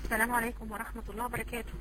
السلام عليكم ورحمة الله وبركاته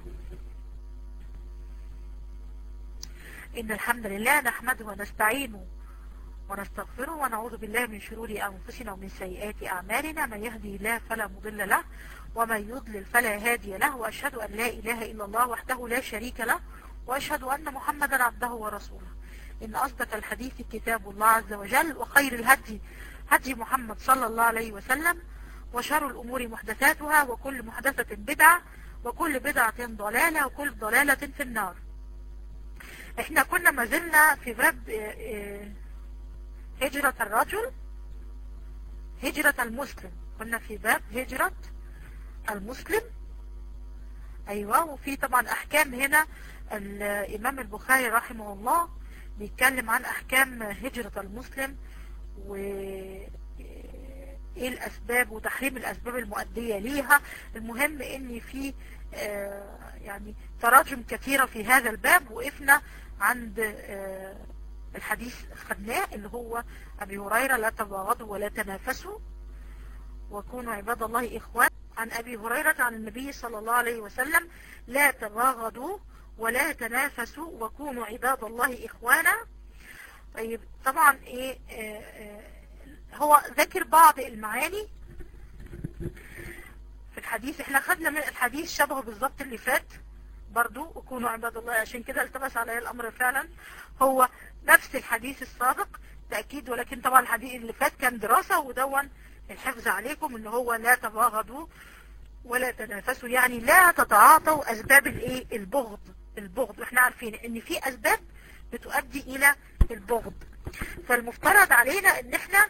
إن الحمد لله نحمده ونستعينه ونستغفره ونعوذ بالله من شرور أنفسنا ومن سيئات أعمالنا من يهدي الله فلا مضل له ومن يضلل فلا هادي له وأشهد أن لا إله إلا الله وحده لا شريك له وأشهد أن محمدا عبده ورسوله إن أصدق الحديث كتاب الله عز وجل وخير الهدي هدي محمد صلى الله عليه وسلم وشر الأمور محدثاتها وكل محدثة بدعة وكل بدعة ضلالة وكل ضلالة في النار احنا كنا ما زلنا في باب هجرة الرجل هجرة المسلم كنا في باب هجرة المسلم ايوه وفي طبعا احكام هنا الامام البخاري رحمه الله بيتكلم عن احكام هجرة المسلم و ايه الاسباب وتحريم الاسباب المؤدية ليها المهم ان في آه يعني تراجم كثيرة في هذا الباب وقفنا عند آه الحديث خدناه اللي هو ابي هريرة لا تباغضوا ولا تنافسوا وكونوا عباد الله اخوان عن ابي هريرة عن النبي صلى الله عليه وسلم لا تباغضوا ولا تنافسوا وكونوا عباد الله اخوانا طيب طبعا ايه آه آه هو ذكر بعض المعاني في الحديث احنا خدنا من الحديث شبهه بالظبط اللي فات برضو وكونوا عباد الله عشان كده التبس علي الامر فعلا هو نفس الحديث السابق تأكيد ولكن طبعا الحديث اللي فات كان دراسة ودون الحفظ عليكم ان هو لا تباغضوا ولا تنافسوا يعني لا تتعاطوا اسباب الايه البغض البغض واحنا عارفين ان في اسباب بتؤدي الى البغض فالمفترض علينا ان احنا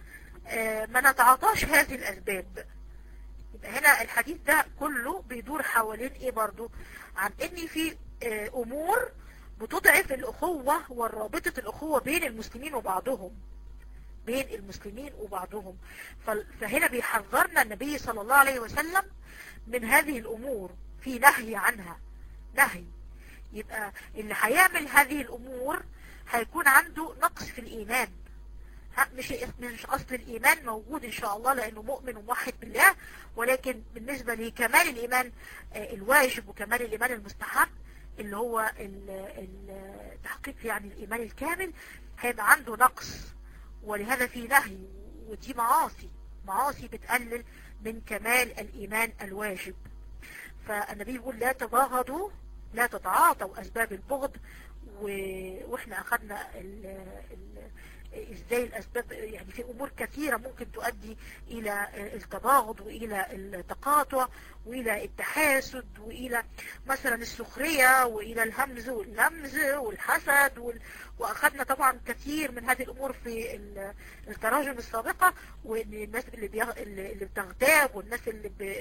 ما نتعاطاش هذه الاسباب يبقى هنا الحديث ده كله بيدور حوالين ايه برضو عن ان في امور بتضعف الاخوة والرابطة الاخوة بين المسلمين وبعضهم بين المسلمين وبعضهم فهنا بيحذرنا النبي صلى الله عليه وسلم من هذه الامور في نهي عنها نهي يبقى اللي هيعمل هذه الامور هيكون عنده نقص في الايمان مش مش اصل الايمان موجود ان شاء الله لانه مؤمن وموحد بالله ولكن بالنسبة لكمال الايمان الواجب وكمال الايمان المستحب اللي هو التحقيق يعني الايمان الكامل هيبقى عنده نقص ولهذا في نهي ودي معاصي معاصي بتقلل من كمال الايمان الواجب فالنبي يقول لا تباغضوا لا تتعاطوا اسباب البغض و... واحنا اخذنا ال... ال... ازاي الاسباب يعني في امور كثيرة ممكن تؤدي الى التباغض والى التقاطع والى التحاسد والى مثلا السخرية والى الهمز واللمز والحسد وال... واخذنا طبعا كثير من هذه الامور في التراجم السابقة وان الناس اللي, بيغ... اللي بتغتاب والناس اللي ب...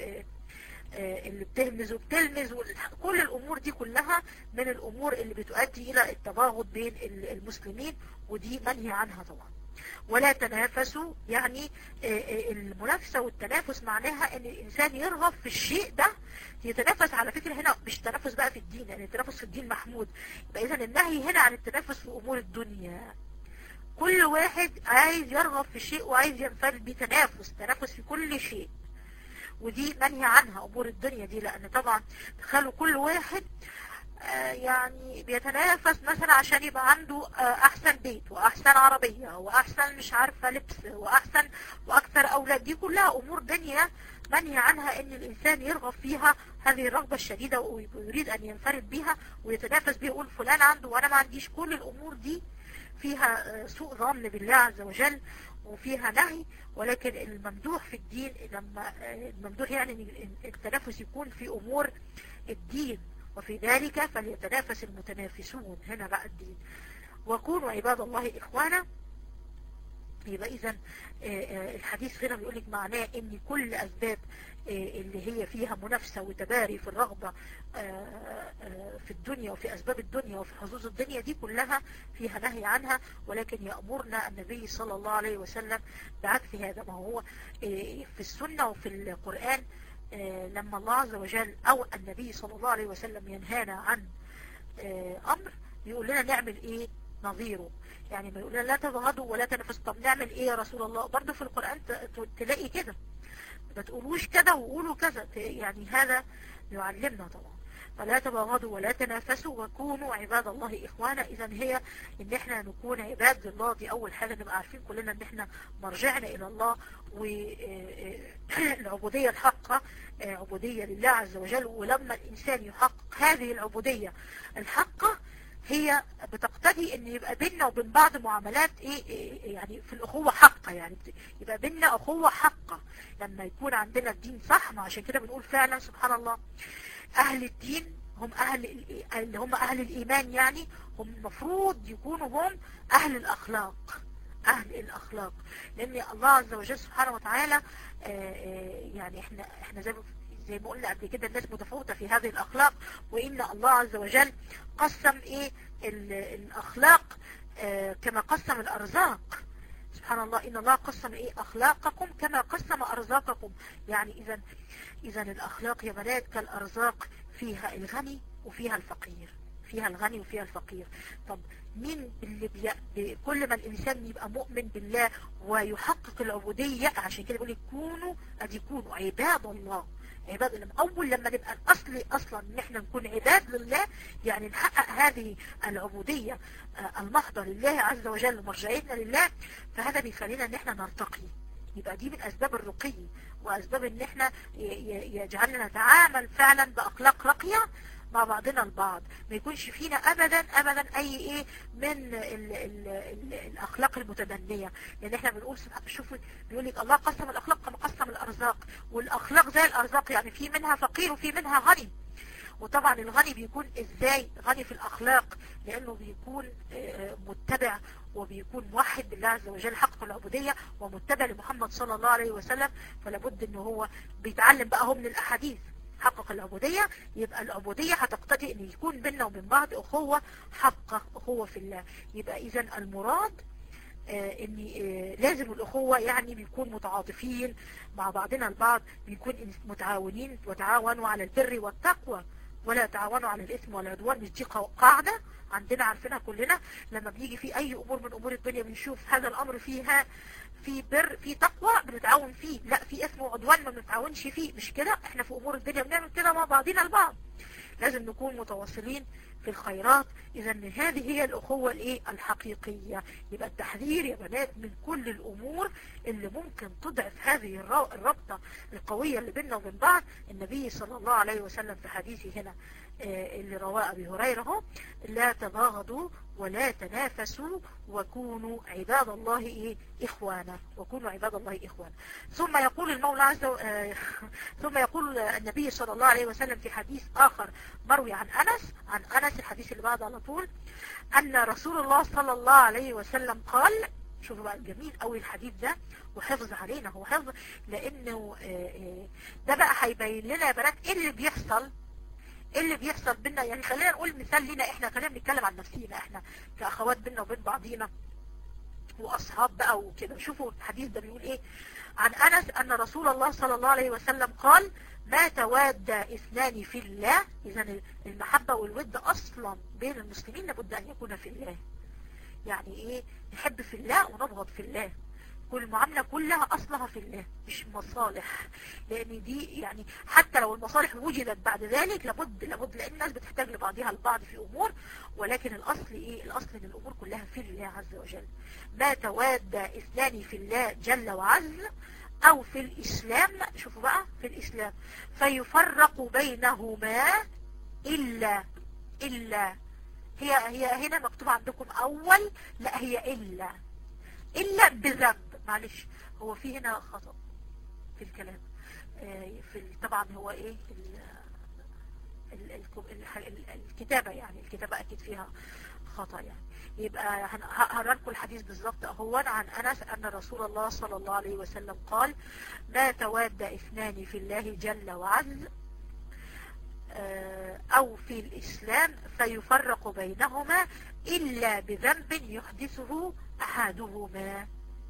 اللي بتهمز وبتلمز كل الامور دي كلها من الامور اللي بتؤدي الى التباغض بين المسلمين ودي منهي عنها طبعا ولا تنافسوا يعني المنافسة والتنافس معناها ان الانسان يرغب في الشيء ده يتنافس على فكرة هنا مش تنافس بقى في الدين يعني التنافس في الدين محمود يبقى اذا النهي هنا عن التنافس في امور الدنيا كل واحد عايز يرغب في شيء وعايز ينفرد بتنافس تنافس في كل شيء ودي منهي عنها امور الدنيا دي لان طبعا تخلوا كل واحد آه يعني بيتنافس مثلا عشان يبقى عنده آه احسن بيت واحسن عربية واحسن مش عارفة لبس واحسن واكثر اولاد دي كلها امور دنيا منهي عنها ان الانسان يرغب فيها هذه الرغبة الشديدة ويريد ان ينفرد بها ويتنافس بها يقول فلان عنده وانا ما عنديش كل الامور دي فيها آه سوء ظن بالله عز وجل وفيها نهي ولكن الممدوح في الدين لما الممدوح يعني ان التنافس يكون في امور الدين وفي ذلك فليتنافس المتنافسون هنا بقى الدين وكونوا عباد الله اخوانا يبقى اذا الحديث هنا بيقول لك معناه ان كل اسباب اللي هي فيها منافسة وتباري في الرغبة في الدنيا وفي اسباب الدنيا وفي حظوظ الدنيا دي كلها فيها نهي عنها ولكن يأمرنا النبي صلى الله عليه وسلم بعكس هذا ما هو في السنة وفي القرآن لما الله عز وجل او النبي صلى الله عليه وسلم ينهانا عن امر يقول لنا نعمل ايه نظيره يعني ما يقول لنا لا تبغضوا ولا تنافسوا طب نعمل ايه يا رسول الله برضه في القرآن تلاقي كده ما تقولوش كذا وقولوا كذا يعني هذا يعلمنا طبعا فلا تبغضوا ولا تنافسوا وكونوا عباد الله إخوانا إذا هي إن إحنا نكون عباد الله دي أول حاجة نبقى عارفين كلنا إن إحنا مرجعنا إلى الله والعبودية الحقة عبودية لله عز وجل ولما الإنسان يحقق هذه العبودية الحقة هي بتقتضي ان يبقى بيننا وبين بعض معاملات ايه, إيه يعني في الاخوة حقة يعني يبقى بيننا اخوة حقة لما يكون عندنا الدين صح ما عشان كده بنقول فعلا سبحان الله اهل الدين هم اهل اللي هم اهل الايمان يعني هم المفروض يكونوا هم اهل الاخلاق اهل الاخلاق لان الله عز وجل سبحانه وتعالى يعني احنا احنا زي زي ما قلنا قبل كده الناس متفاوتة في هذه الأخلاق وإن الله عز وجل قسم إيه الأخلاق اه كما قسم الأرزاق سبحان الله إن الله قسم إيه أخلاقكم كما قسم أرزاقكم يعني إذا إذا الأخلاق يا بنات كالأرزاق فيها الغني وفيها الفقير فيها الغني وفيها الفقير طب مين اللي بي... كل ما الإنسان يبقى مؤمن بالله ويحقق العبودية عشان كده بيقول كونوا أدي كونوا عباد الله عباد الله أول لما نبقى الأصل أصلا إن احنا نكون عباد لله يعني نحقق هذه العبودية المحضة لله عز وجل ومرجعيتنا لله فهذا بيخلينا إن احنا نرتقي يبقى دي من أسباب الرقي وأسباب إن احنا يجعلنا نتعامل فعلا بأخلاق راقية مع بعضنا البعض ما يكونش فينا ابدا ابدا اي ايه من ال ال ال الاخلاق المتدنية لان احنا بنقول شوفوا بيقول لك الله قسم الاخلاق كما قسم الارزاق والاخلاق زي الارزاق يعني في منها فقير وفي منها غني وطبعا الغني بيكون ازاي غني في الاخلاق لانه بيكون متبع وبيكون موحد بالله عز وجل حق العبودية ومتبع لمحمد صلى الله عليه وسلم فلا بد ان هو بيتعلم بقى هو من الاحاديث حقق العبودية يبقى العبودية هتقتضي ان يكون بيننا وبين بعض اخوة حقة اخوة في الله يبقى اذا المراد آه ان آه لازم الاخوة يعني بيكون متعاطفين مع بعضنا البعض بيكون متعاونين وتعاونوا على البر والتقوى ولا تعاونوا على الاثم والعدوان مش دي قاعدة عندنا عارفينها كلنا لما بيجي في اي امور من امور الدنيا بنشوف هذا الامر فيها في بر في تقوى بنتعاون فيه لا في اثم وعدوان ما بنتعاونش فيه مش كده احنا في امور الدنيا بنعمل كده مع بعضنا البعض لازم نكون متواصلين في الخيرات اذا هذه هي الاخوة الايه الحقيقية يبقى التحذير يا بنات من كل الامور اللي ممكن تضعف هذه الرابطة القوية اللي بيننا وبين بعض النبي صلى الله عليه وسلم في حديثه هنا اللي رواه أبي هريرة لا تباغضوا ولا تنافسوا وكونوا عباد الله إيه إخوانا وكونوا عباد الله إخوانا ثم يقول المولى عز و... ثم يقول النبي صلى الله عليه وسلم في حديث آخر مروي عن أنس عن أنس الحديث اللي بعد على طول أن رسول الله صلى الله عليه وسلم قال شوفوا بقى الجميل قوي الحديث ده وحفظ علينا هو حفظ لانه ده بقى هيبين لنا يا بنات ايه اللي بيحصل ايه اللي بيحصل بينا يعني خلينا نقول مثال لنا احنا خلينا بنتكلم عن نفسينا احنا كاخوات بينا وبين بعضينا واصحاب بقى وكده شوفوا الحديث ده بيقول ايه عن انس ان رسول الله صلى الله عليه وسلم قال ما تواد اثنان في الله اذا المحبة والود اصلا بين المسلمين لابد ان يكون في الله يعني ايه نحب في الله ونبغض في الله كل المعاملة كلها أصلها في الله مش مصالح لأن دي يعني حتى لو المصالح وجدت بعد ذلك لابد لابد لأن الناس بتحتاج لبعضها البعض في أمور ولكن الأصل إيه الأصل إن الأمور كلها في الله عز وجل ما تواد اثنان في الله جل وعز أو في الإسلام شوفوا بقى في الإسلام فيفرق بينهما إلا إلا هي هي هنا مكتوب عندكم أول لا هي إلا إلا بذنب معلش هو في هنا خطأ في الكلام في طبعا هو ايه ال ال الكتابة يعني الكتابة اكيد فيها خطأ يعني يبقى هقرا لكم الحديث بالظبط اهو عن انس ان رسول الله صلى الله عليه وسلم قال ما تواد اثنان في الله جل وعز او في الاسلام فيفرق بينهما الا بذنب يحدثه احدهما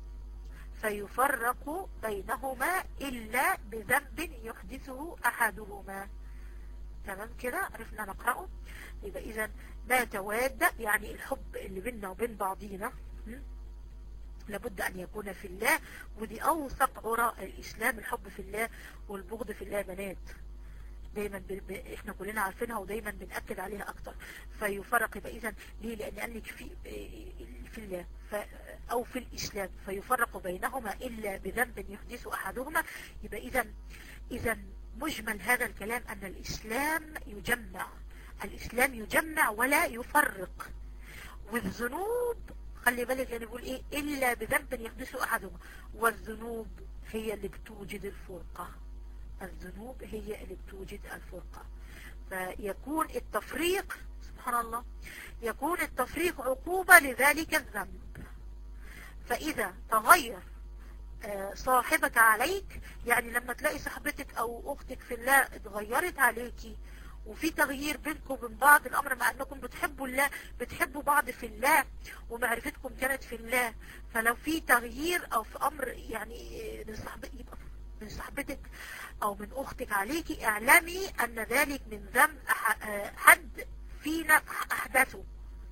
فيفرق بينهما إلا بذنب يحدثه أحدهما تمام كده عرفنا نقرأه يبقى إذا ما تواد يعني الحب اللي بيننا وبين بعضينا لابد أن يكون في الله ودي أوثق عراء الإسلام الحب في الله والبغض في الله بنات دايما ب... ب... احنا كلنا عارفينها ودايما بنأكد عليها اكتر فيفرق يبقى اذا ليه لان قال لك في في الله ف... او في الاسلام فيفرق بينهما الا بذنب يحدث احدهما يبقى اذا اذا مجمل هذا الكلام ان الاسلام يجمع الاسلام يجمع ولا يفرق والذنوب خلي بالك يعني بيقول ايه الا بذنب يحدث احدهما والذنوب هي اللي بتوجد الفرقه الذنوب هي اللي بتوجد الفرقة فيكون التفريق سبحان الله يكون التفريق عقوبة لذلك الذنب فإذا تغير صاحبك عليك يعني لما تلاقي صاحبتك أو أختك في الله اتغيرت عليكي وفي تغيير بينكم وبين بعض الأمر مع أنكم بتحبوا الله بتحبوا بعض في الله ومعرفتكم كانت في الله فلو في تغيير أو في أمر يعني من صاحبك يبقى من صاحبتك او من اختك عليك اعلمي ان ذلك من ذنب حد فينا احدثه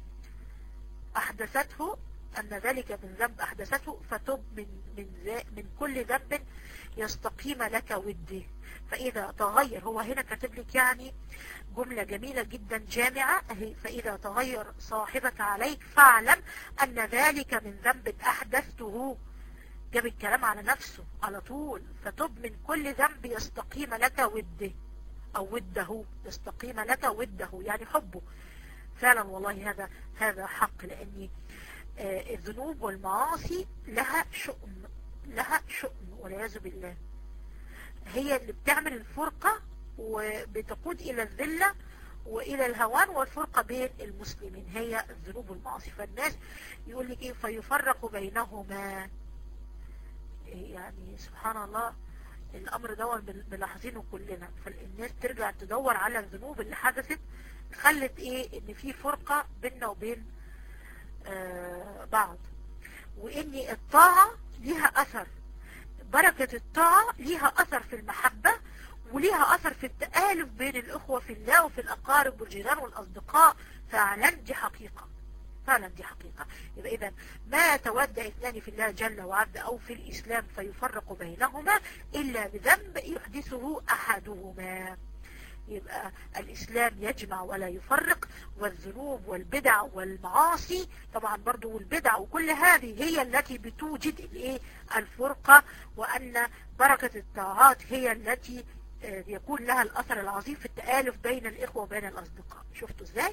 احدثته ان ذلك من ذنب احدثته فتب من, من, من كل ذنب يستقيم لك وده فاذا تغير هو هنا كاتب لك يعني جملة جميلة جدا جامعة فإذا تغير صاحبك عليك فاعلم أن ذلك من ذنب أحدثته جاب الكلام على نفسه على طول فتب من كل ذنب يستقيم لك وده او وده يستقيم لك وده يعني حبه فعلا والله هذا هذا حق لان آه الذنوب والمعاصي لها شؤم لها شؤم والعياذ بالله هي اللي بتعمل الفرقة وبتقود الى الذلة والى الهوان والفرقة بين المسلمين هي الذنوب والمعاصي فالناس يقول لك ايه فيفرق بينهما يعني سبحان الله الامر ده ملاحظينه كلنا فالناس ترجع تدور على الذنوب اللي حدثت خلت ايه ان في فرقة بيننا وبين آه بعض وان الطاعة ليها اثر بركة الطاعة ليها اثر في المحبة وليها اثر في التآلف بين الاخوة في الله وفي الاقارب والجيران والاصدقاء فعلا دي حقيقة فعلا دي حقيقة يبقى إذا ما تود اثنان في الله جل وعلا أو في الإسلام فيفرق بينهما إلا بذنب يحدثه أحدهما يبقى الإسلام يجمع ولا يفرق والذنوب والبدع والمعاصي طبعا برضو والبدع وكل هذه هي التي بتوجد الايه الفرقة وأن بركة الطاعات هي التي يكون لها الأثر العظيم في التآلف بين الإخوة وبين الأصدقاء شفتوا ازاي؟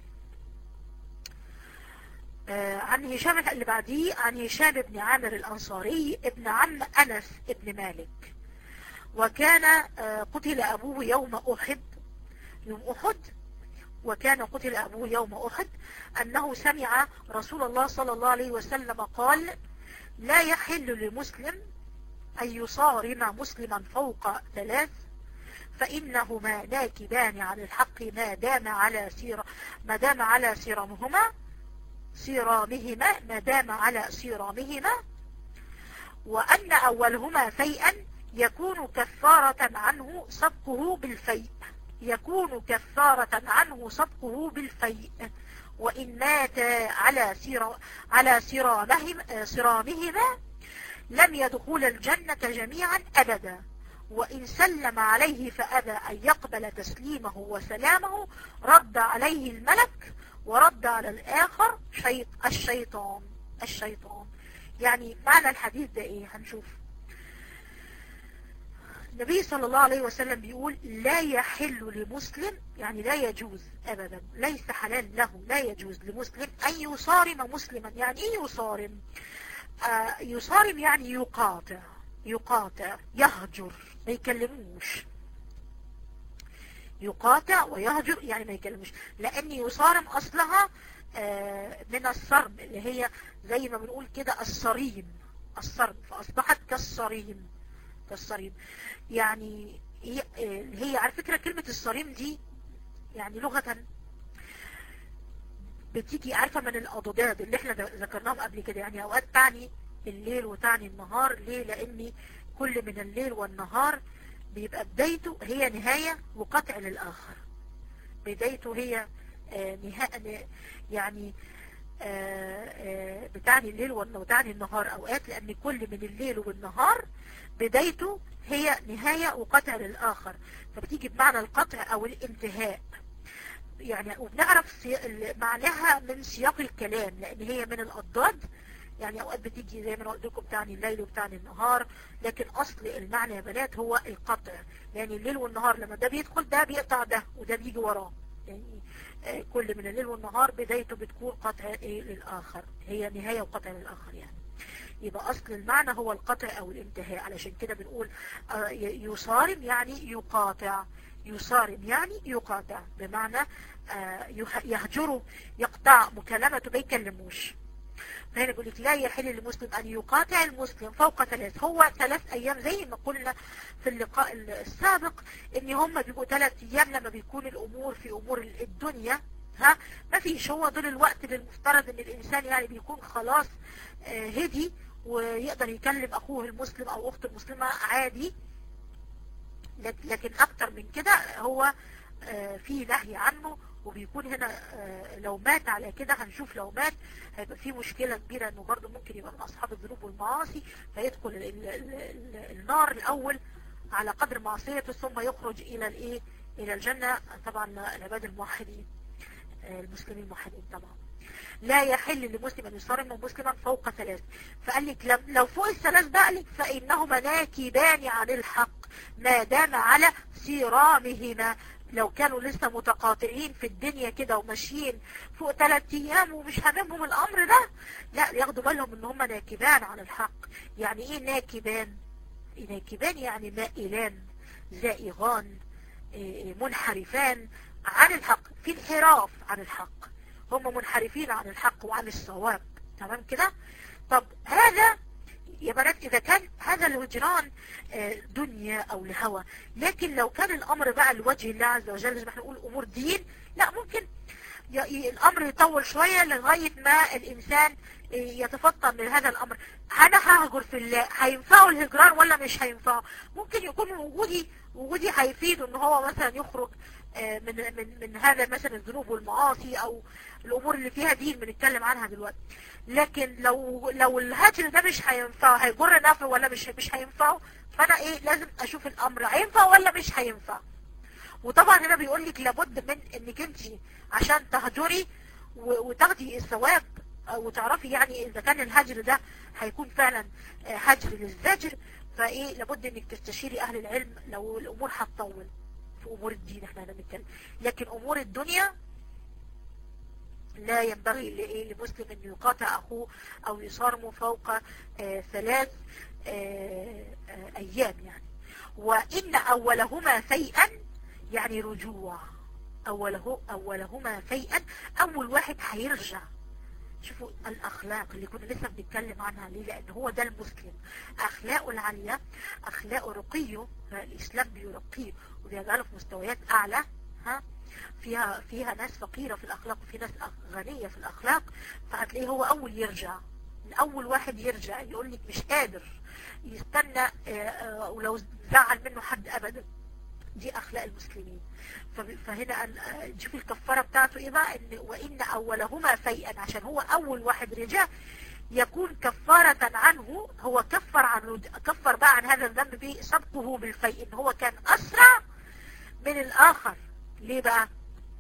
آه عن هشام اللي بعديه عن هشام بن عامر الأنصاري ابن عم أنس ابن مالك وكان آه قتل أبوه يوم أحد يوم أحد وكان قتل أبوه يوم أحد أنه سمع رسول الله صلى الله عليه وسلم قال لا يحل لمسلم أن يصارم مسلما فوق ثلاث فإنهما ناكبان عن الحق ما دام على سير ما دام على سيرمهما صرامهما ما دام على صرامهما وأن أولهما فيئا يكون كفارة عنه سبقه بالفيء يكون كفارة عنه سبقه بالفيء وإن مات على سر على صرامهما صرامهما لم يدخل الجنة جميعا أبدا وإن سلم عليه فأبى أن يقبل تسليمه وسلامه رد عليه الملك ورد على الآخر شيط الشيطان الشيطان يعني معنى الحديث ده ايه هنشوف النبي صلى الله عليه وسلم بيقول لا يحل لمسلم يعني لا يجوز أبدا ليس حلال له لا يجوز لمسلم أن يصارم مسلما يعني ايه يصارم آه يصارم يعني يقاطع يقاطع يهجر ما يكلموش يقاطع ويهجر يعني ما يكلموش لأن يصارم أصلها آه من الصرم اللي هي زي ما بنقول كده الصريم الصرم فأصبحت كالصريم كالصريم يعني هي, هي على فكرة كلمة الصريم دي يعني لغة بتيجي عارفة من الأضداد اللي احنا ذكرناهم قبل كده يعني أوقات تعني الليل وتعني النهار ليه لأن كل من الليل والنهار بيبقى بدايته هي نهاية وقطع للآخر بدايته هي نهاية يعني بتعني الليل وتعني النهار اوقات لان كل من الليل والنهار بدايته هي نهاية وقطع للآخر فبتيجي بمعنى القطع او الانتهاء يعني وبنعرف معناها من سياق الكلام لان هي من الاضداد يعني اوقات بتيجي زي ما انا قلت لكم بتعني الليل وبتعني النهار لكن اصل المعنى يا بنات هو القطع يعني الليل والنهار لما ده بيدخل ده بيقطع ده وده بيجي وراه يعني كل من الليل والنهار بدايته بتكون قطع ايه للاخر هي نهاية وقطع للاخر يعني يبقى اصل المعنى هو القطع او الانتهاء علشان كده بنقول يصارم يعني يقاطع يصارم يعني يقاطع بمعنى يهجره يقطع مكالمته ما يكلموش فهنا يقول لك لا يحل للمسلم أن يقاطع المسلم فوق ثلاث هو ثلاث أيام زي ما قلنا في اللقاء السابق إن هم بيبقوا ثلاث أيام لما بيكون الأمور في أمور الدنيا ها ما فيش هو دول الوقت اللي المفترض ان الانسان يعني بيكون خلاص هدي ويقدر يكلم اخوه المسلم او اخته المسلمة عادي لكن اكتر من كده هو في نهي عنه وبيكون هنا لو مات على كده هنشوف لو مات هيبقى في مشكلة كبيرة انه برضه ممكن يبقى من اصحاب الذنوب والمعاصي فيدخل ال ال ال النار الاول على قدر معصيته ثم يخرج الى الايه الى الجنة طبعا العباد الموحدين المسلمين الموحدين طبعا لا يحل لمسلم ان يصارم مسلما فوق ثلاث فقال لك لو فوق الثلاث بقى لك فانهما ناكبان عن الحق ما دام على صرامهما لو كانوا لسه متقاطعين في الدنيا كده وماشيين فوق ثلاث ايام ومش هاممهم الامر ده لا ياخدوا بالهم ان هم ناكبان عن الحق يعني ايه ناكبان ناكبان يعني مائلان زائغان منحرفان عن الحق في انحراف عن الحق هم منحرفين عن الحق وعن الصواب تمام كده طب هذا يا بنات إذا كان هذا الهجران دنيا أو لهوى لكن لو كان الأمر بقى لوجه الله عز وجل زي ما احنا نقول أمور دين لا ممكن الأمر يطول شوية لغاية ما الإنسان يتفطن من هذا الأمر أنا ههجر في الله هينفعه الهجران ولا مش هينفعه ممكن يكون وجودي وجودي هيفيده ان هو مثلا يخرج من من من هذا مثلا الذنوب والمعاصي او الامور اللي فيها دين بنتكلم عنها دلوقتي لكن لو لو الهجر ده مش هينفعه هيجر نفع ولا مش مش هينفعه فانا ايه لازم اشوف الامر هينفع ولا مش هينفع وطبعا هنا بيقول لك لابد من انك انت عشان تهجري وتاخدي الثواب وتعرفي يعني اذا كان الهجر ده هيكون فعلا هجر للزجر فايه لابد انك تستشيري اهل العلم لو الامور هتطول في امور الدين احنا بنتكلم لكن امور الدنيا لا ينبغي لمسلم ان يقاطع اخوه او يصارمه فوق آه ثلاث آه آه ايام يعني وان اولهما فيئا يعني رجوع اوله اولهما فيئا اول واحد هيرجع شوفوا الاخلاق اللي كنا لسه بنتكلم عنها ليه لان هو ده المسلم اخلاقه العالية اخلاقه رقيه الاسلام بيرقيه وبيجعله في مستويات اعلى ها فيها فيها ناس فقيرة في الاخلاق وفي ناس غنية في الاخلاق فهتلاقيه هو اول يرجع اول واحد يرجع يقول لك مش قادر يستنى ولو زعل منه حد ابدا دي اخلاق المسلمين فهنا نشوف الكفارة بتاعته ايه بقى ان وان اولهما فيئا عشان هو اول واحد رجع يكون كفارة عنه هو كفر عنه كفر بقى عن هذا الذنب بسبقه بالفيء ان هو كان اسرع من الاخر ليه بقى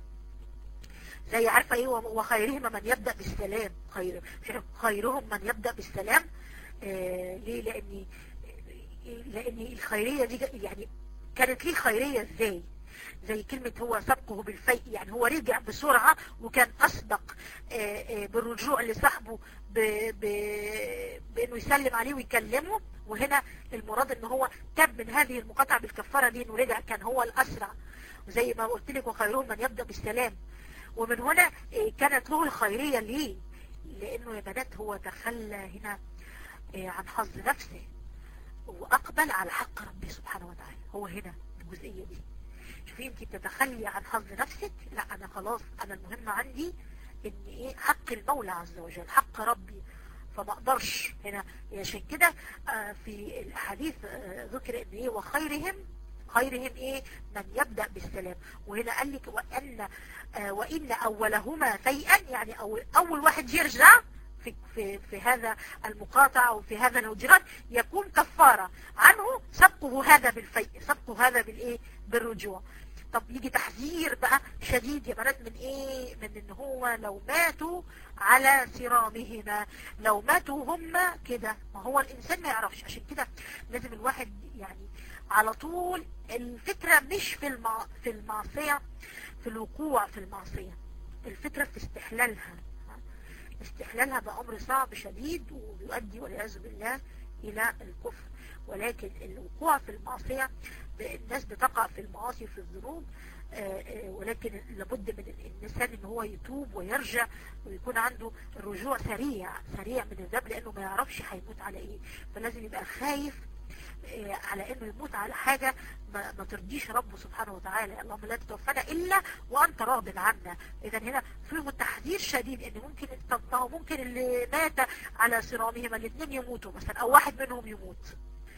زي عارفة ايه وخيرهم من يبدأ بالسلام خير خيرهم من يبدأ بالسلام آه ليه لان لان الخيرية دي يعني كانت ليه خيرية ازاي زي كلمة هو سبقه بالفيء يعني هو رجع بسرعة وكان أسبق بالرجوع لصاحبه بأنه يسلم عليه ويكلمه وهنا المراد ان هو تاب من هذه المقاطعة بالكفارة دي انه رجع كان هو الأسرع وزي ما قلت لك وخيرهم من يبدأ بالسلام ومن هنا كانت له الخيرية ليه لأنه يا بنات هو تخلى هنا عن حظ نفسه وأقبل على حق ربي سبحانه وتعالى هو هنا الجزئية دي شوفي انت بتتخلي عن حظ نفسك لا انا خلاص انا المهم عندي ان ايه حق المولى عز وجل حق ربي فما اقدرش هنا عشان كده آه في الاحاديث آه ذكر ان ايه وخيرهم خيرهم ايه من يبدأ بالسلام وهنا قال لك وأن آه وإن أولهما فيئا يعني أول, أول واحد يرجع في, في, في هذا المقاطعة أو في هذا الهجران يكون كفارة عنه سبقه هذا بالفيء سبقه هذا بالإيه بالرجوع طب يجي تحذير بقى شديد يا بنات من ايه من ان هو لو ماتوا على صرامهما لو ماتوا هم كده ما هو الانسان ما يعرفش عشان كده لازم الواحد يعني على طول الفكرة مش في المع... في المعصية في الوقوع في المعصية الفكرة في استحلالها استحلالها بأمر صعب شديد ويؤدي والعياذ بالله إلى الكفر ولكن الوقوع في المعصية الناس بتقع في المعاصي وفي الذنوب ولكن لابد من الإنسان ان هو يتوب ويرجع ويكون عنده الرجوع سريع سريع من الذنب لأنه ما يعرفش هيموت على ايه فلازم يبقى خايف على انه يموت على حاجة ما, ما ترضيش ربه سبحانه وتعالى اللهم لا تتوفنا الا وانت راض عنا اذا هنا فيه تحذير شديد ان ممكن طب ما هو ممكن اللي مات على صرامهما الاثنين يموتوا مثلا او واحد منهم يموت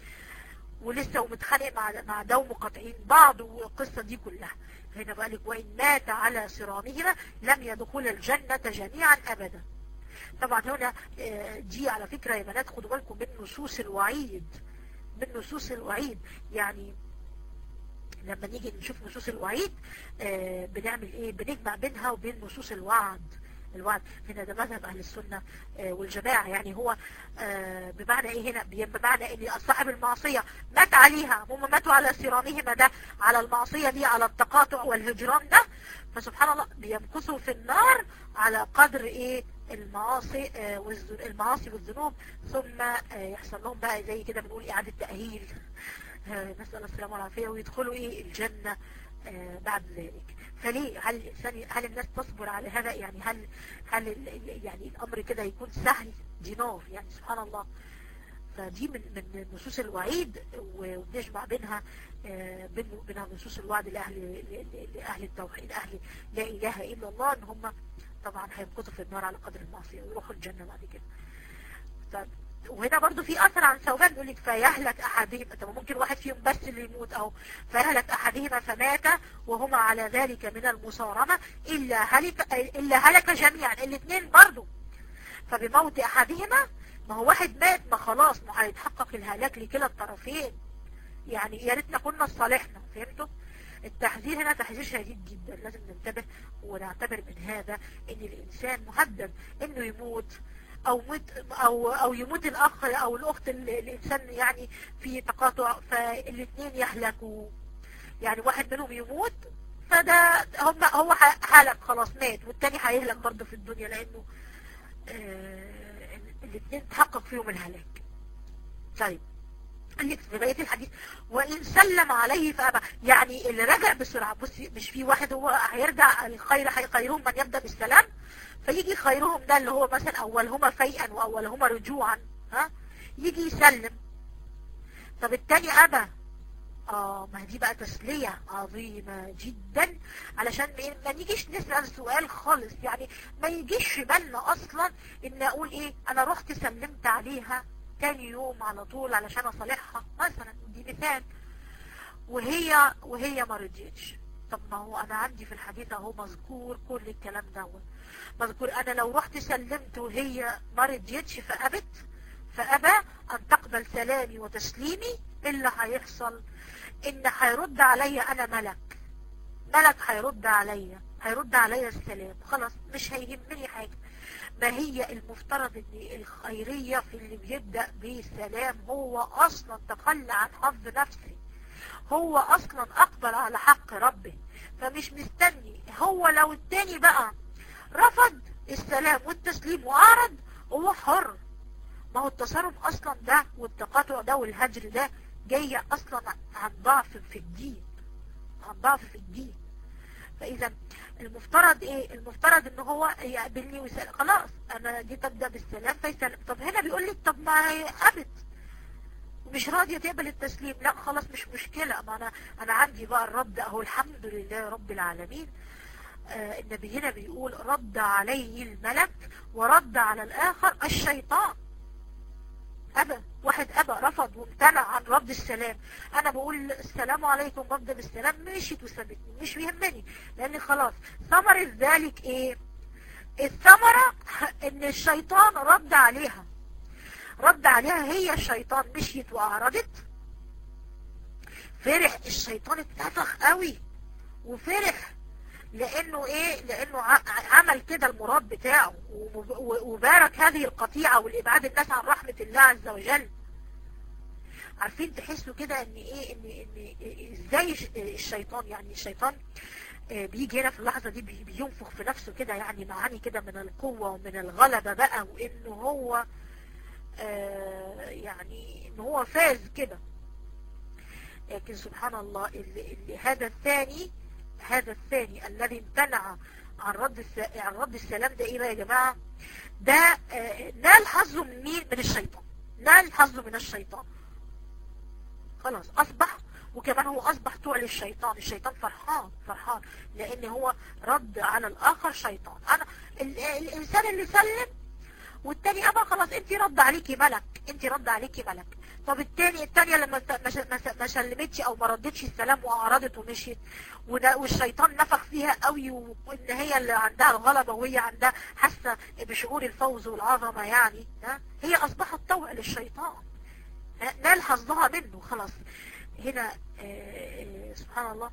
ولسه ومتخانق مع مع ده ومقاطعين بعض والقصة دي كلها هنا بقى لك وإن مات على صرامهما لم يدخل الجنة جميعا أبدا طبعا هنا دي على فكرة يا بنات خدوا بالكم من نصوص الوعيد من نصوص الوعيد يعني لما نيجي نشوف نصوص الوعيد بنعمل ايه بنجمع بينها وبين نصوص الوعد الوعد هنا ده مذهب أهل السنة والجماعة يعني هو بمعنى إيه هنا بمعنى إن صاحب المعصية مات عليها هم ماتوا على صرامهما ده على المعصية دي على التقاطع والهجران ده فسبحان الله بيمكثوا في النار على قدر إيه المعاصي المعاصي والذنوب ثم يحصل لهم بقى زي كده بنقول إعادة تأهيل نسأل السلامة والعافية ويدخلوا إيه الجنة بعد ذلك فليه هل الإنسان هل الناس تصبر على هذا يعني هل هل يعني الأمر كده يكون سهل دي نار يعني سبحان الله فدي من من نصوص الوعيد وبنجمع بينها بينها نصوص الوعد لأهل لأهل التوحيد أهل لا إله إلا الله إن هم طبعا هيمكثوا في النار على قدر المعصية ويروحوا الجنة بعد كده طب وهنا برضو في أثر عن ثوبان يقول لك فيهلك أحدهما طب ممكن واحد فيهم بس اللي يموت أو فيهلك أحدهما فمات وهما على ذلك من المصارمة إلا هلك, إلا هلك جميعا الاثنين برضو فبموت أحدهما ما هو واحد مات ما خلاص ما هيتحقق الهلاك لكلا الطرفين يعني يا ريتنا كنا صالحنا فهمتوا التحذير هنا تحذير شديد جدا لازم ننتبه ونعتبر من هذا ان الانسان مهدد انه يموت او مت او او يموت الاخ او الاخت الانسان يعني في تقاطع فالاثنين يهلكوا يعني واحد منهم يموت فده هم هو هلك خلاص مات والتاني هيهلك برضه في الدنيا لانه آه الاثنين تحقق فيهم الهلاك طيب في بقية الحديث وإن سلم عليه فأبى يعني اللي رجع بسرعة بصي مش في واحد هو هيرجع الخير خيرهم من يبدأ بالسلام فيجي خيرهم ده اللي هو مثلا أولهما فيئا وأولهما رجوعا ها يجي يسلم طب التاني أبى اه ما دي بقى تسلية عظيمة جدا علشان ما نيجيش نسأل سؤال خالص يعني ما يجيش في بالنا اصلا ان اقول ايه انا رحت سلمت عليها تاني يوم على طول علشان اصالحها مثلا دي مثال وهي وهي ما رضيتش طب ما هو انا عندي في الحديث اهو مذكور كل الكلام دوت مذكور انا لو رحت سلمت وهي ما رضيتش فابت فابى ان تقبل سلامي وتسليمي اللي هيحصل ان هيرد عليا انا ملك ملك هيرد عليا هيرد عليا السلام خلاص مش هيهمني حاجة ما هي المفترض ان الخيرية في اللي بيبدأ بالسلام هو اصلا تخلى عن حظ نفسي هو اصلا اقبل على حق ربه فمش مستني هو لو التاني بقى رفض السلام والتسليم واعرض هو حر ما هو التصرف اصلا ده والتقاطع ده والهجر ده جاية اصلا عن ضعف في الدين عن ضعف في الدين فاذا المفترض ايه المفترض ان هو يقابلني ويسأل خلاص انا جيت ابدأ بالسلام فيسلم طب هنا بيقول لي طب ما هي ابت مش راضية تقبل التسليم لا خلاص مش مشكلة ما انا انا عندي بقى الرد اهو الحمد لله رب العالمين آه النبي هنا بيقول رد عليه الملك ورد على الاخر الشيطان ابا واحد أبى رفض وامتنع عن رد السلام أنا بقول السلام عليكم رد بالسلام مشيت وسابتني مش بيهمني لأن خلاص ثمرة ذلك إيه الثمرة إن الشيطان رد عليها رد عليها هي الشيطان مشيت وأعرضت فرح الشيطان اتنفخ قوي وفرح لانه ايه لانه عمل كده المراد بتاعه وبارك هذه القطيعة والابعاد الناس عن رحمة الله عز وجل عارفين تحسوا كده ان ايه ان ان ازاي الشيطان يعني الشيطان بيجي هنا في اللحظة دي بينفخ في نفسه كده يعني معاني كده من القوة ومن الغلبة بقى وانه هو يعني ان هو فاز كده لكن سبحان الله اللي اللي هذا الثاني هذا الثاني الذي امتنع عن رد عن رد السلام ده ايه بقى يا جماعه ده نال حظه من مين من الشيطان نال حظه من الشيطان خلاص اصبح وكمان هو اصبح طوع للشيطان الشيطان فرحان فرحان لان هو رد على الاخر شيطان انا الانسان اللي سلم والتاني ابا خلاص انت رد عليكي ملك انت رد عليكي ملك طب التاني التانية لما ما سلمتش او ما ردتش السلام واعرضت ومشيت والشيطان نفخ فيها قوي وان هي اللي عندها الغلبة وهي عندها حاسة بشعور الفوز والعظمة يعني هي اصبحت طوع للشيطان نال حظها منه خلاص هنا سبحان الله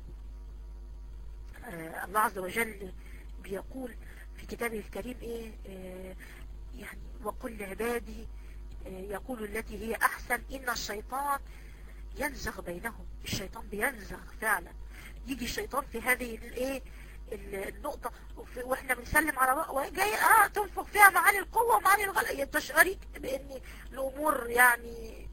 الله عز وجل بيقول في كتابه الكريم ايه يعني وقل لعبادي يقول التي هي احسن ان الشيطان ينزغ بينهم الشيطان بينزغ فعلا يجي الشيطان في هذه الايه النقطة واحنا بنسلم على جاي اه تنفخ فيها معاني القوة ومعاني الغلق تشعري بان الامور يعني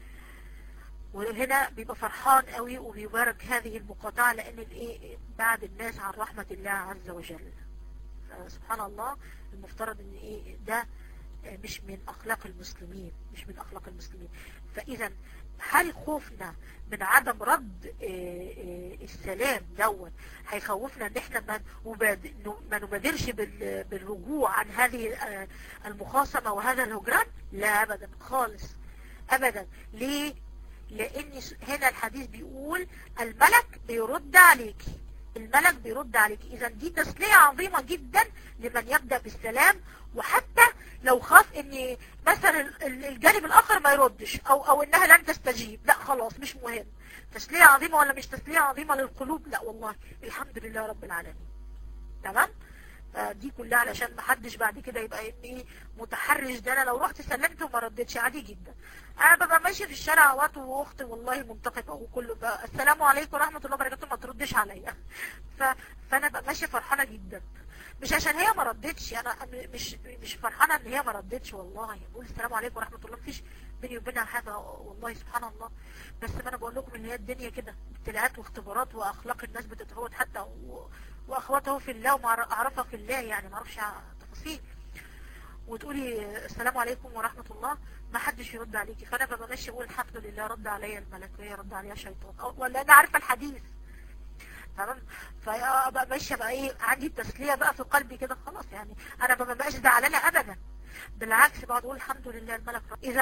وهنا بيبقى فرحان قوي وبيبارك هذه المقاطعة لان الايه بعد الناس عن رحمة الله عز وجل سبحان الله المفترض ان ايه ده مش من اخلاق المسلمين مش من اخلاق المسلمين فاذا هل خوفنا من عدم رد السلام دوت هيخوفنا ان احنا ما نبادرش بالرجوع عن هذه المخاصمة وهذا الهجران لا ابدا خالص ابدا ليه لان هنا الحديث بيقول الملك بيرد عليك الملك بيرد عليك اذا دي تسلية عظيمة جدا لمن يبدأ بالسلام وحتى لو خاف ان مثلا الجانب الاخر ما يردش او او انها لن تستجيب لا خلاص مش مهم تسلية عظيمة ولا مش تسلية عظيمة للقلوب لا والله الحمد لله رب العالمين تمام دي كلها علشان ما حدش بعد كده يبقى ايه متحرج ده انا لو رحت سلمت وما ردتش عادي جدا انا ببقى ماشي في الشارع وقت واختي والله منتقبه وكله بقى السلام عليكم ورحمه الله وبركاته ما تردش عليا ف... فانا ببقى ماشيه فرحانه جدا مش عشان هي ما ردتش انا مش مش فرحانه ان هي ما ردتش والله بقول السلام عليكم ورحمه الله مفيش بيني وبينها حاجه والله سبحان الله بس ما انا بقول لكم ان هي الدنيا كده ابتلاءات واختبارات واخلاق الناس بتتفاوت حتى و... واخواته في الله وما اعرفها في الله يعني ما اعرفش تفاصيل وتقولي السلام عليكم ورحمة الله ما حدش يرد عليكي فانا ببقى ماشي اقول الحمد لله رد عليا الملك وهي رد عليا شيطان ولا انا عارفه الحديث تمام فبقى ماشيه بقى ايه عندي التسليه بقى في قلبي كده خلاص يعني انا ما ببقاش زعلانه ابدا بالعكس بقعد اقول الحمد لله الملك اذا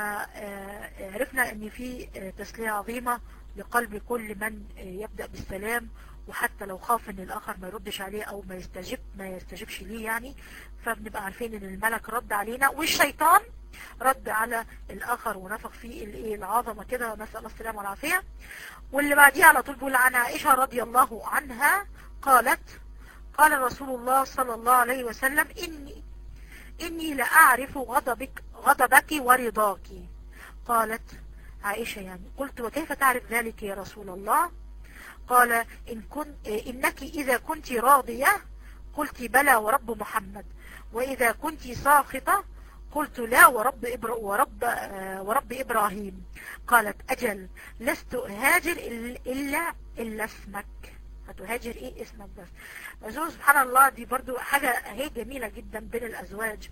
عرفنا ان في تسليه عظيمه لقلب كل من يبدا بالسلام وحتى لو خاف ان الاخر ما يردش عليه او ما يستجيب ما يستجيبش ليه يعني فبنبقى عارفين ان الملك رد علينا والشيطان رد على الاخر ونفخ فيه الايه العظمه كده نسال الله السلامه والعافيه واللي بعديها على طول بيقول عن عائشه رضي الله عنها قالت قال رسول الله صلى الله عليه وسلم اني اني لاعرف غضبك غضبك ورضاك قالت عائشه يعني قلت وكيف تعرف ذلك يا رسول الله قال إن كنت إنك إذا كنت راضية قلت بلى ورب محمد وإذا كنت ساخطة قلت لا ورب إبر ورب ورب إبراهيم قالت أجل لست أهاجر إلا إلا اسمك هتهاجر إيه اسمك بس أزوج سبحان الله دي برضو حاجة هي جميلة جدا بين الأزواج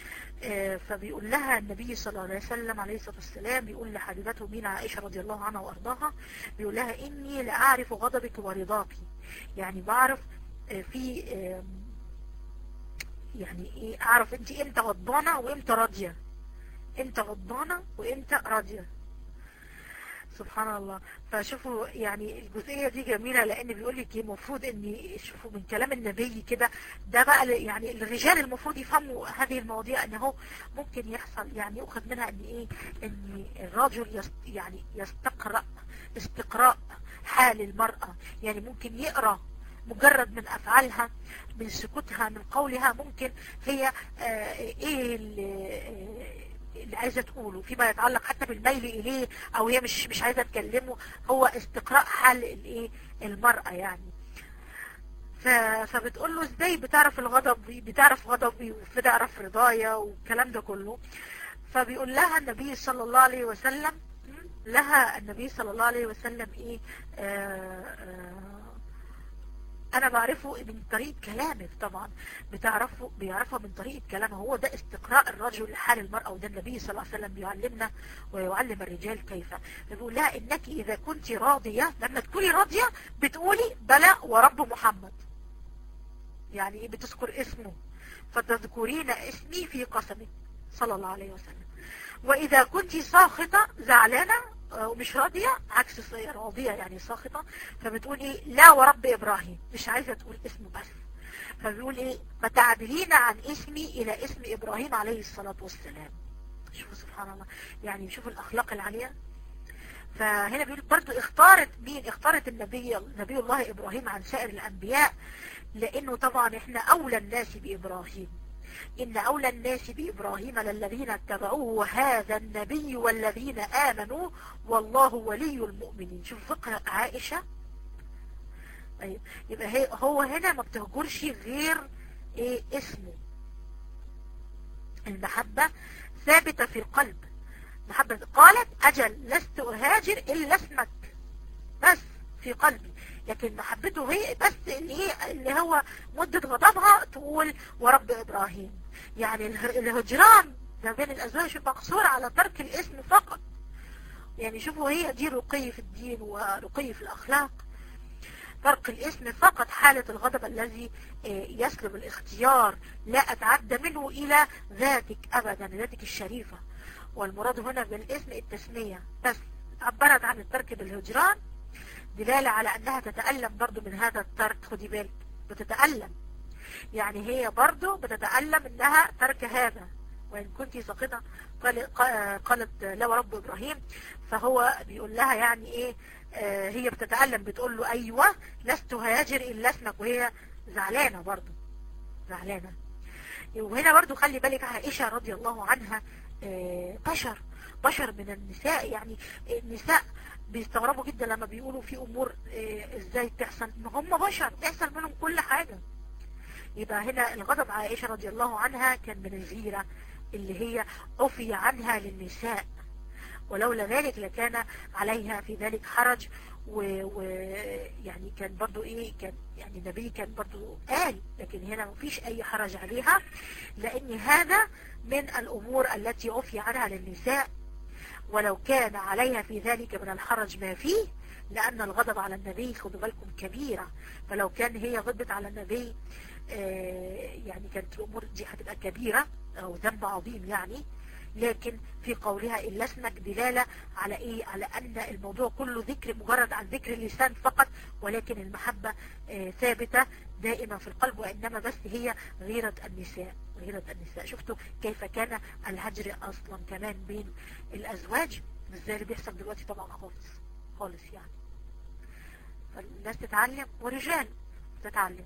فبيقول لها النبي صلى الله عليه وسلم عليه الصلاة والسلام بيقول لحبيبته مين عائشة رضي الله عنها وأرضاها بيقول لها إني لأعرف غضبك ورضاك يعني بعرف في يعني إيه أعرف أنت إمتى غضبانة وإمتى راضية امتى غضبانة وامتى راضية سبحان الله فشوفوا يعني الجزئية دي جميلة لان بيقول لك المفروض ان شوفوا من كلام النبي كده ده بقى يعني الرجال المفروض يفهموا هذه المواضيع ان هو ممكن يحصل يعني يؤخذ منها ان ايه ان الرجل يست يعني يستقرأ استقراء حال المرأة يعني ممكن يقرأ مجرد من افعالها من سكوتها من قولها ممكن هي آه ايه اللي اللي عايزة تقوله فيما يتعلق حتى بالميل إليه أو هي مش مش عايزة تكلمه هو استقراء حال الايه المرأة يعني فبتقول له ازاي بتعرف الغضب بتعرف غضبي وبتعرف رضايا والكلام ده كله فبيقول لها النبي صلى الله عليه وسلم لها النبي صلى الله عليه وسلم ايه آآ آآ انا بعرفه من طريقة كلامك طبعا بتعرفه بيعرفها من طريقة كلامه هو ده استقراء الرجل لحال المرأة وده النبي صلى الله عليه وسلم بيعلمنا ويعلم الرجال كيف بيقول لها انك اذا كنت راضية لما تكوني راضية بتقولي بلى ورب محمد يعني ايه بتذكر اسمه فتذكرين اسمي في قسمك صلى الله عليه وسلم واذا كنت ساخطة زعلانة ومش راضية عكس راضية يعني ساخطة فبتقول ايه لا ورب ابراهيم مش عايزة تقول اسمه بس فبيقول ايه فتعدلين عن اسمي الى اسم ابراهيم عليه الصلاة والسلام شوفوا سبحان الله يعني شوفوا الاخلاق العالية فهنا بيقول برضو اختارت مين اختارت النبي نبي الله ابراهيم عن سائر الانبياء لانه طبعا احنا اولى الناس بابراهيم إن أولى الناس بإبراهيم للذين اتبعوه هذا النبي والذين آمنوا والله ولي المؤمنين شوف فقه عائشة طيب يبقى هي هو هنا ما بتهجرش غير ايه اسمه المحبة ثابتة في القلب محبة قالت أجل لست أهاجر إلا اسمك بس في قلبي لكن محبته هي بس اللي هي اللي هو مدة غضبها تقول ورب إبراهيم يعني الهجران ما بين الأزواج مقصور على ترك الاسم فقط يعني شوفوا هي دي رقي في الدين ورقي في الأخلاق ترك الاسم فقط حالة الغضب الذي يسلب الاختيار لا أتعدى منه إلى ذاتك أبدا ذاتك الشريفة والمراد هنا بالاسم التسمية بس عبرت عن الترك بالهجران دلالة على أنها تتألم برضو من هذا الترك خدي بالك بتتألم يعني هي برضو بتتألم أنها ترك هذا وإن كنت ساقطة قالت لا ورب إبراهيم فهو بيقول لها يعني إيه آه هي بتتألم بتقول له أيوة لست هاجر إلا اسمك وهي زعلانة برضو زعلانة وهنا برضو خلي بالك عائشة رضي الله عنها آه بشر بشر من النساء يعني النساء بيستغربوا جدا لما بيقولوا في امور إيه ازاي تحصل ان هم بشر بيحصل منهم كل حاجة يبقى هنا الغضب عائشة رضي الله عنها كان من الغيرة اللي هي عفي عنها للنساء ولولا ذلك لكان عليها في ذلك حرج ويعني و... كان برضو ايه كان يعني النبي كان برضو قال لكن هنا مفيش اي حرج عليها لان هذا من الامور التي عفي عنها للنساء ولو كان عليها في ذلك من الحرج ما فيه لأن الغضب على النبي خدوا بالكم كبيرة فلو كان هي غضبت على النبي يعني كانت الأمور دي هتبقى كبيرة أو ذنب عظيم يعني لكن في قولها إلا اسمك دلالة على إيه على أن الموضوع كله ذكر مجرد عن ذكر اللسان فقط ولكن المحبة ثابتة دائما في القلب وإنما بس هي غيرة النساء غيرة النساء شفتوا كيف كان الهجر أصلا كمان بين الأزواج مش زي اللي بيحصل دلوقتي طبعا خالص خالص يعني فالناس تتعلم ورجال تتعلم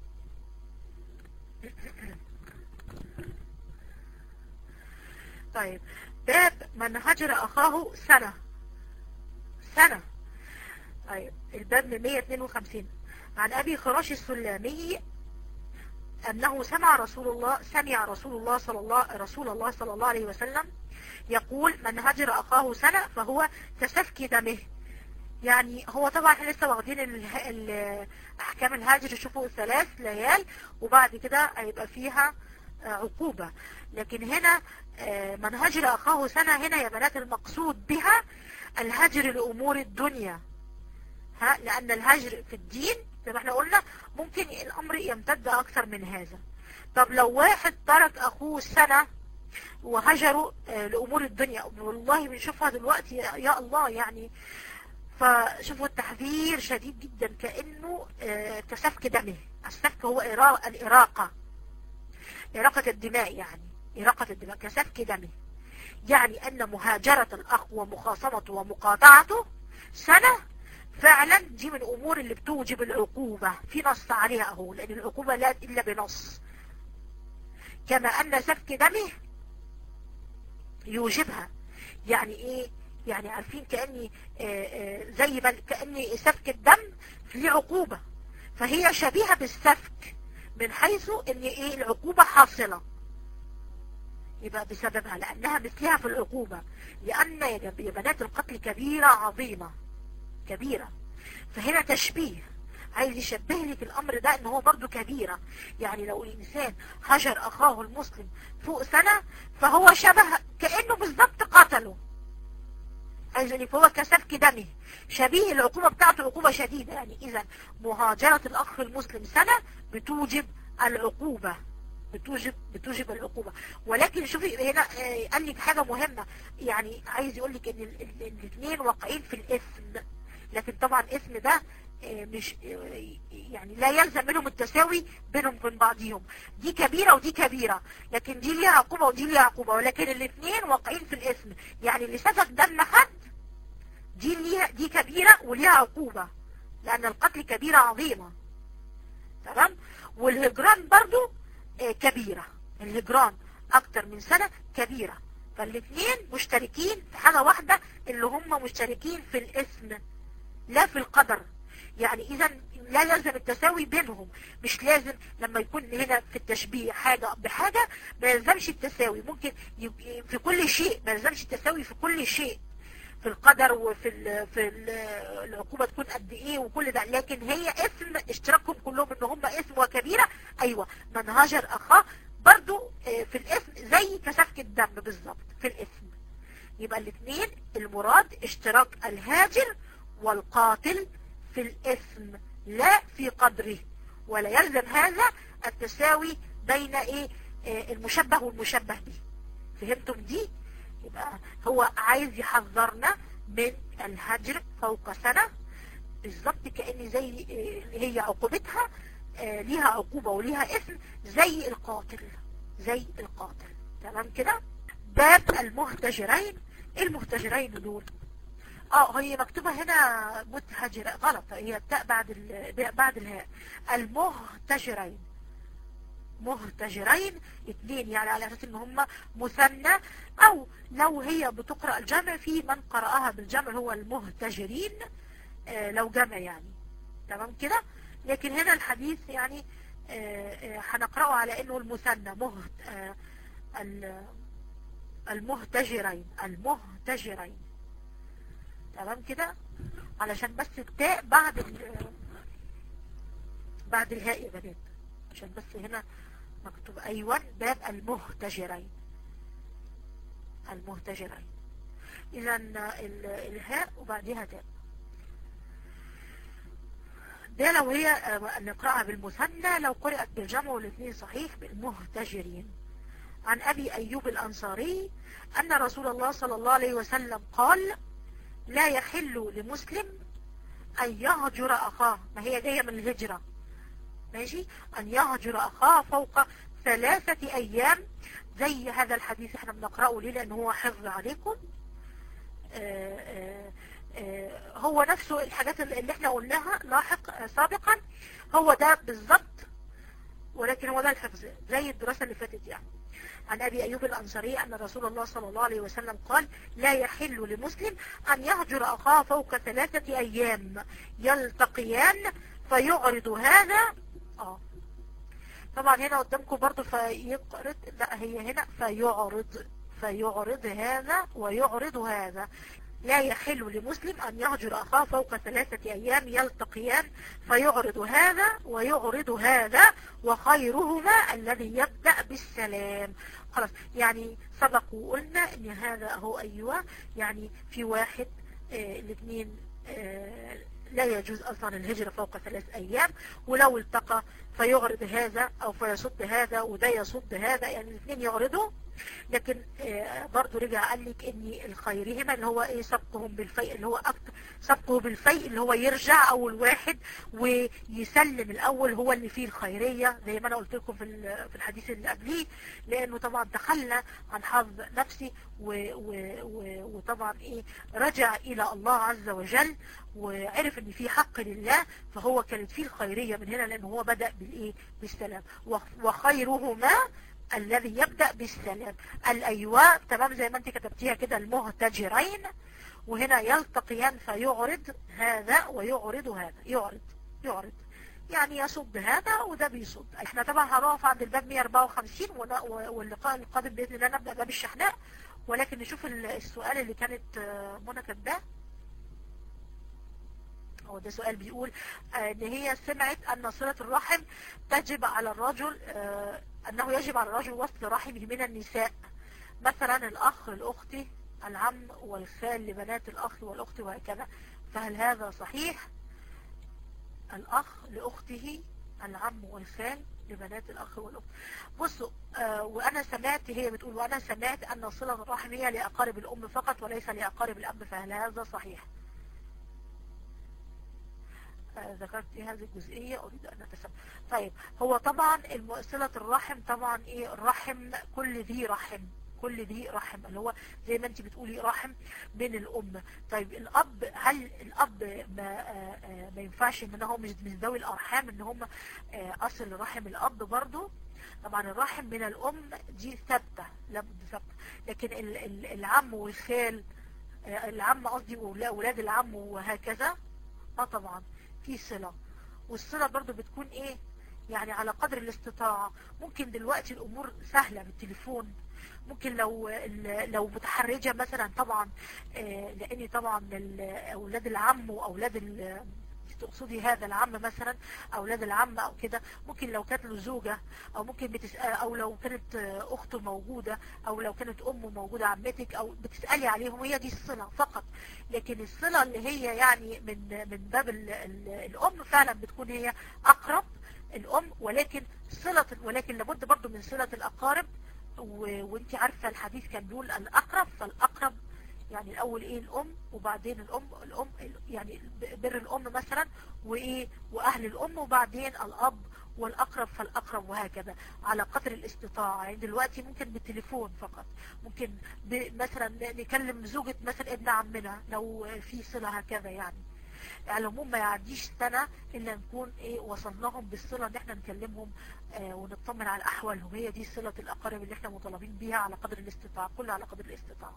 طيب باب من هجر أخاه سنة سنة طيب الباب من 152 عن أبي خراش السلامي أنه سمع رسول الله سمع رسول الله صلى الله رسول الله صلى الله عليه وسلم يقول من هجر أخاه سنة فهو كسفك دمه يعني هو طبعا احنا لسه واخدين احكام الهجر شوفوا ثلاث ليال وبعد كده هيبقى فيها عقوبة لكن هنا من هجر أخاه سنة هنا يا بنات المقصود بها الهجر لأمور الدنيا ها لأن الهجر في الدين زي ما احنا قلنا ممكن الأمر يمتد أكثر من هذا طب لو واحد ترك أخوه سنة وهجروا آه، لأمور الدنيا والله بنشوفها دلوقتي يا يا الله يعني فشوفوا التحذير شديد جدا كأنه آه، كسفك دمه السفك هو إرا- الإراقة إراقة الدماء يعني إراقة الدماء كسفك دمه يعني أن مهاجرة الأخ ومخاصمته ومقاطعته سنة فعلا دي من الأمور اللي بتوجب العقوبة في نص عليها أهو لأن العقوبة لا إلا بنص كما أن سفك دمه يوجبها يعني إيه يعني عارفين كأني آه، آه، زي ما كأني سفك الدم ليه عقوبة فهي شبيهة بالسفك من حيث ان ايه العقوبة حاصلة يبقى بسببها لانها مثلها في العقوبة لان يا جب- يا بنات القتل كبيرة عظيمة كبيرة فهنا تشبيه عايز يشبه لك الامر ده ان هو برضو كبيرة يعني لو الانسان هجر اخاه المسلم فوق سنة فهو شبه كأنه بالضبط قتله عايز يقول لك هو كسفك دمه شبيه العقوبة بتاعته عقوبة شديدة يعني اذا مهاجرة الاخ المسلم سنة بتوجب العقوبة بتوجب بتوجب العقوبة ولكن شوفي هنا آه، قال لك حاجة مهمة يعني عايز يقول لك ان ال- ال- الاثنين واقعين في الاثم لكن طبعا الاثم ده آه، مش آه، يعني لا يلزم منهم التساوي بينهم وبين بعضهم دي كبيرة ودي كبيرة لكن دي ليها عقوبة ودي ليها عقوبة ولكن الاثنين واقعين في الاثم يعني اللي سفك دم حد دي ليها دي كبيرة وليها عقوبة لأن القتل كبيرة عظيمة تمام والهجران برضو آه، كبيرة الهجران أكتر من سنة كبيرة فالاثنين مشتركين في حاجة واحدة اللي هم مشتركين في الاسم لا في القدر يعني إذا لا يلزم التساوي بينهم مش لازم لما يكون هنا في التشبيه حاجة بحاجة ما يلزمش التساوي ممكن يبقى في كل شيء ما يلزمش التساوي في كل شيء في القدر وفي ال في ال العقوبة تكون قد ايه وكل ده لكن هي اسم اشتراكهم كلهم ان هم اسم وكبيرة ايوه من هاجر اخاه برضو آه، في الاسم زي كسفك الدم بالظبط في الاسم يبقى الاثنين المراد اشتراك الهاجر والقاتل في الاسم لا في قدره ولا يلزم هذا التساوي بين ايه آه، المشبه والمشبه به فهمتم دي يبقى هو عايز يحذرنا من الهجر فوق سنة بالظبط كأن زي آه، هي عقوبتها آه، ليها عقوبة وليها اسم زي القاتل زي القاتل تمام كده باب المهتجرين إيه المهتجرين دول اه هي مكتوبة هنا متهجر غلط هي التاء بعد ال... بعد الهاء المهتجرين مهتجرين اتنين يعني على اساس ان هم مثنى او لو هي بتقرأ الجمع في من قرأها بالجمع هو المهتجرين آه لو جمع يعني تمام كده لكن هنا الحديث يعني آه آه هنقرأه على انه المثنى مهت آه ال- المهتجرين المهتجرين تمام كده علشان بس التاء بعد ال بعد الهاء يا بنات عشان بس هنا مكتوب ايوه باب المهتجرين المهتجرين اذا ال- الهاء وبعدها تاء ده لو هي آه، نقرأها بالمثنى لو قرأت بالجمع والاثنين صحيح بالمهتجرين عن أبي أيوب الأنصاري أن رسول الله صلى الله عليه وسلم قال لا يحل لمسلم أن يهجر أخاه ما هي جاية من الهجرة ماشي أن يهجر أخاه فوق ثلاثة أيام زي هذا الحديث احنا بنقرأه ليه لأن هو حفظ عليكم آه، آه، آه، هو نفسه الحاجات اللي احنا قلناها لاحق آه، سابقا هو ده بالظبط ولكن هو ده الحفظ زي الدراسة اللي فاتت يعني عن أبي أيوب الأنصاري أن رسول الله صلى الله عليه وسلم قال لا يحل لمسلم أن يهجر أخاه فوق ثلاثة أيام يلتقيان فيعرض هذا آه طبعا هنا قدامكم برضو فيقرض لا هي هنا فيعرض فيعرض هذا ويعرض هذا لا يحل لمسلم أن يهجر أخاه فوق ثلاثة أيام يلتقيان فيعرض هذا ويعرض هذا وخيرهما الذي يبدأ بالسلام خلاص يعني سبق وقلنا ان هذا هو أيوة يعني في واحد آه الاثنين آه لا يجوز أصلا الهجرة فوق ثلاث أيام ولو التقى فيعرض هذا أو فيصد هذا وده يصد هذا يعني الاثنين يعرضوا لكن آه، برضو رجع قال لك ان الخيرهما اللي هو ايه سبقهم بالفيء اللي هو أكتر سبقه بالفيء اللي هو يرجع اول واحد ويسلم الاول هو اللي فيه الخيرية زي ما انا قلت لكم في ال- في الحديث اللي قبليه لانه طبعا تخلى عن حظ نفسي و- و- و- وطبعا ايه رجع الى الله عز وجل وعرف ان في حق لله فهو كانت فيه الخيرية من هنا لانه هو بدأ بالايه بالسلام وخ- وخيرهما الذي يبدأ بالسلام الأيواء تمام زي ما انت كتبتيها كده المهتجرين وهنا يلتقيان فيعرض هذا ويعرض هذا يعرض يعرض يعني يصد هذا وده بيصد احنا طبعا هنقف عند الباب 154 ون- واللقاء القادم بإذن الله نبدأ باب الشحناء ولكن نشوف ال- السؤال اللي كانت آه، منى كاتباه هو ده سؤال بيقول آه، ان هي سمعت ان صلة الرحم تجب على الرجل آه، انه يجب على الرجل وصل رحمه من النساء مثلا الاخ لاخته العم والخال لبنات الاخ والاخت وهكذا فهل هذا صحيح الاخ لاخته العم والخال لبنات الاخ والاخت بصوا آه وانا سمعت هي بتقول وانا سمعت ان صلة الرحم هي لاقارب الام فقط وليس لاقارب الاب فهل هذا صحيح آه، ذكرت ايه هذه الجزئية اريد ان اتسمى طيب هو طبعا الم- صلة الرحم طبعا ايه الرحم كل ذي رحم كل ذي رحم اللي هو زي ما انت بتقولي رحم بين الام طيب الاب هل الاب ما آه، آه، ما ينفعش ان هو مش من ذوي الارحام ان هم آه، اصل رحم الاب برضو طبعا الرحم من الام دي ثابته لابد ثابته لكن ال- ال- العم والخال آه، العم قصدي وأولا- اولاد العم وهكذا اه طبعا في صلة والصلة برضو بتكون ايه يعني على قدر الاستطاعة ممكن دلوقتي الامور سهلة بالتليفون ممكن لو لو متحرجة مثلا طبعا آه، لاني طبعا ال- اولاد العم واولاد ال- تقصدي هذا العم مثلا اولاد العم او كده ممكن لو كانت له زوجة او ممكن بتسأل او لو كانت آه، اخته موجودة او لو كانت امه موجودة عمتك او بتسألي عليهم هي دي الصلة فقط لكن الصلة اللي هي يعني من من باب ال ال الام فعلا بتكون هي اقرب الام ولكن صلة ولكن لابد برضو من صلة الاقارب و- وانت عارفة الحديث كان بيقول الاقرب فالاقرب يعني الاول ايه الام وبعدين الام الام يعني بر الام مثلا وايه واهل الام وبعدين الاب والاقرب فالاقرب وهكذا على قدر الاستطاعة يعني دلوقتي ممكن بالتليفون فقط ممكن ب- مثلا نكلم زوجة مثلا ابن عمنا لو في صلة هكذا يعني على العموم ما يعديش سنة الا نكون ايه وصلناهم بالصلة ان احنا نكلمهم آه ونطمن على احوالهم هي دي صلة الاقارب اللي احنا مطالبين بيها على قدر الاستطاعة كل على قدر الاستطاعة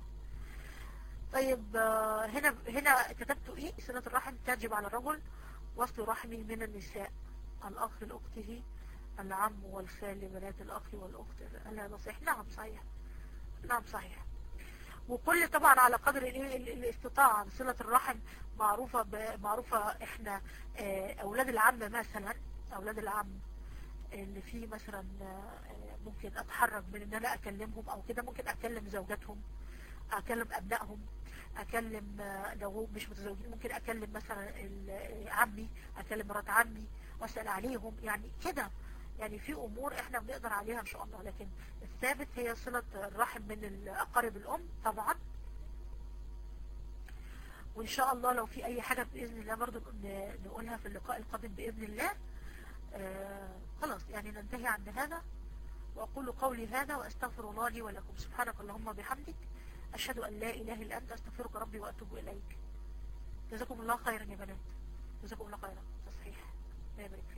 طيب آه هنا هنا كتبتوا ايه صلة الرحم تجب على الرجل وصل رحمه من النساء الاخ لاخته العم والخال لبنات الاخ والاخت هل هذا صحيح نعم صحيح نعم صحيح وكل طبعا على قدر الايه ال- الاستطاعة صلة الرحم معروفة ب- معروفة احنا آه، اولاد العم مثلا اولاد العم اللي فيه مثلا آه، ممكن اتحرك من ان انا اكلمهم او كده ممكن اكلم زوجاتهم اكلم ابنائهم اكلم آه، لو هم مش متزوجين ممكن اكلم مثلا ال- آه، عمي اكلم مرات عمي واسال عليهم يعني كده يعني في امور احنا بنقدر عليها ان شاء الله لكن الثابت هي صلة الرحم من الاقارب الام طبعا وان شاء الله لو في اي حاجة باذن الله برضو ن- نقولها في اللقاء القادم باذن الله آه خلاص يعني ننتهي عند هذا واقول قولي هذا واستغفر الله لي ولكم سبحانك اللهم وبحمدك اشهد ان لا اله الا انت استغفرك ربي واتوب اليك جزاكم الله خيرا يا بنات جزاكم الله خيرا تصحيح الله يبارك فيك.